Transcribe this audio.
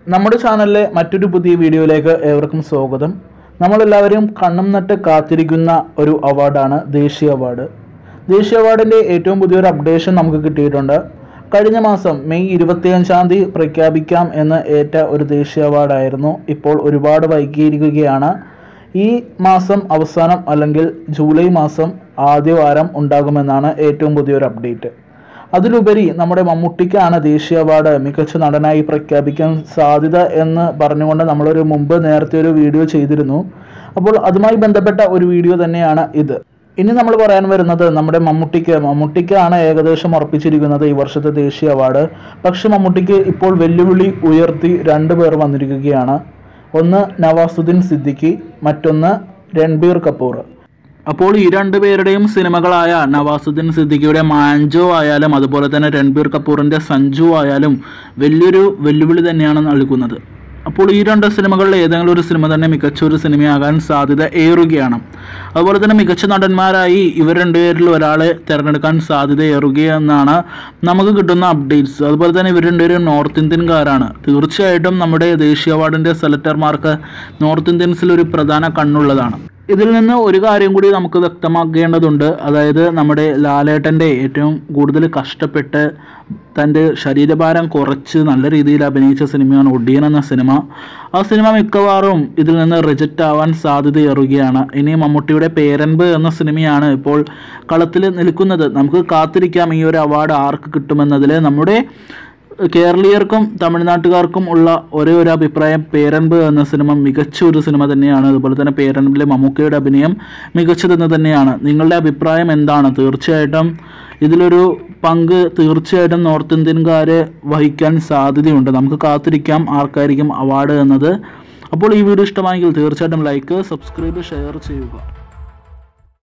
നമ്മുടെ ചാനലിലെ മറ്റൊരു പുതിയ വീഡിയോയിലേക്ക് ഏവർക്കും സ്വാഗതം നമ്മളെല്ലാവരും കണ്ണും നട്ട് കാത്തിരിക്കുന്ന ഒരു അവാർഡാണ് ദേശീയ അവാർഡ് ദേശീയ അവാർഡിൻ്റെ ഏറ്റവും പുതിയൊരു അപ്ഡേഷൻ നമുക്ക് കിട്ടിയിട്ടുണ്ട് കഴിഞ്ഞ മാസം മെയ് ഇരുപത്തിയഞ്ചാം തീയതി പ്രഖ്യാപിക്കാം എന്ന് ഏറ്റ ഒരു ദേശീയ അവാർഡായിരുന്നു ഇപ്പോൾ ഒരുപാട് വൈകിയിരിക്കുകയാണ് ഈ മാസം അവസാനം അല്ലെങ്കിൽ ജൂലൈ മാസം ആദ്യ വാരം ഉണ്ടാകുമെന്നാണ് ഏറ്റവും പുതിയൊരു അപ്ഡേറ്റ് അതിലുപരി നമ്മുടെ മമ്മൂട്ടിക്കാണ് ദേശീയ അവാർഡ് മികച്ച നടനായി പ്രഖ്യാപിക്കാൻ സാധ്യത എന്ന് പറഞ്ഞുകൊണ്ട് നമ്മളൊരു മുമ്പ് നേരത്തെ ഒരു വീഡിയോ ചെയ്തിരുന്നു അപ്പോൾ അതുമായി ബന്ധപ്പെട്ട ഒരു വീഡിയോ തന്നെയാണ് ഇത് ഇനി നമ്മൾ പറയാൻ വരുന്നത് നമ്മുടെ മമ്മൂട്ടിക്ക് മമ്മൂട്ടിക്കാണ് ഏകദേശം ഉറപ്പിച്ചിരിക്കുന്നത് ഈ വർഷത്തെ ദേശീയ അവാർഡ് പക്ഷെ മമ്മൂട്ടിക്ക് ഇപ്പോൾ വെല്ലുവിളി ഉയർത്തി രണ്ട് പേർ വന്നിരിക്കുകയാണ് ഒന്ന് നവാസുദ്ദീൻ സിദ്ദിഖി മറ്റൊന്ന് രൺബീർ കപൂർ അപ്പോൾ ഈ രണ്ട് പേരുടെയും സിനിമകളായ നവാസുദ്ദീൻ സിദ്ദിഖിയുടെ മാഞ്ചോ ആയാലും അതുപോലെ തന്നെ രൺബീർ കപൂറിൻ്റെ സഞ്ജു ആയാലും വലിയൊരു വെല്ലുവിളി തന്നെയാണ് നൽകുന്നത് അപ്പോൾ ഈ രണ്ട് സിനിമകളിൽ ഏതെങ്കിലും ഒരു സിനിമ തന്നെ മികച്ച ഒരു സിനിമയാകാൻ സാധ്യത ഏറുകയാണ് അതുപോലെ തന്നെ മികച്ച നടന്മാരായി ഇവർ രണ്ടുപേരിൽ ഒരാളെ തിരഞ്ഞെടുക്കാൻ സാധ്യത ഏറുകയെന്നാണ് നമുക്ക് കിട്ടുന്ന അപ്ഡേറ്റ്സ് അതുപോലെ തന്നെ ഇവർ രണ്ടുപേരും നോർത്ത് ഇന്ത്യൻകാരാണ് തീർച്ചയായിട്ടും നമ്മുടെ ദേശീയ അവാർഡിൻ്റെ സെലക്ടർമാർക്ക് നോർത്ത് ഇന്ത്യൻസിൽ ഒരു പ്രധാന കണ്ണുള്ളതാണ് ഇതിൽ നിന്ന് ഒരു കാര്യം കൂടി നമുക്ക് വ്യക്തമാക്കേണ്ടതുണ്ട് അതായത് നമ്മുടെ ലാലേട്ടൻ്റെ ഏറ്റവും കൂടുതൽ കഷ്ടപ്പെട്ട് തൻ്റെ ശരീരഭാരം കുറച്ച് നല്ല രീതിയിൽ അഭിനയിച്ച സിനിമയാണ് ഒടിയൻ എന്ന സിനിമ ആ സിനിമ മിക്കവാറും ഇതിൽ നിന്ന് റിജക്റ്റ് ആവാൻ സാധ്യതയേറുകയാണ് ഇനി മമ്മൂട്ടിയുടെ പേരൻപ് എന്ന സിനിമയാണ് ഇപ്പോൾ കളത്തിൽ നിൽക്കുന്നത് നമുക്ക് കാത്തിരിക്കാം ഈ ഒരു അവാർഡ് ആർക്ക് കിട്ടുമെന്നതിൽ നമ്മുടെ കേരളീയർക്കും തമിഴ്നാട്ടുകാർക്കും ഉള്ള ഒരേ ഒരു അഭിപ്രായം പേരൻപ് എന്ന സിനിമ മികച്ച ഒരു സിനിമ തന്നെയാണ് അതുപോലെ തന്നെ പേരൻപിലെ മമ്മൂക്കയുടെ അഭിനയം മികച്ചതെന്ന് തന്നെയാണ് നിങ്ങളുടെ അഭിപ്രായം എന്താണ് തീർച്ചയായിട്ടും ഇതിലൊരു പങ്ക് തീർച്ചയായിട്ടും നോർത്ത് ഇന്ത്യൻകാരെ വഹിക്കാൻ സാധ്യതയുണ്ട് നമുക്ക് കാത്തിരിക്കാം ആർക്കായിരിക്കും അവാർഡ് എന്നത് അപ്പോൾ ഈ വീഡിയോ ഇഷ്ടമായെങ്കിൽ തീർച്ചയായിട്ടും ലൈക്ക് സബ്സ്ക്രൈബ് ഷെയർ ചെയ്യുക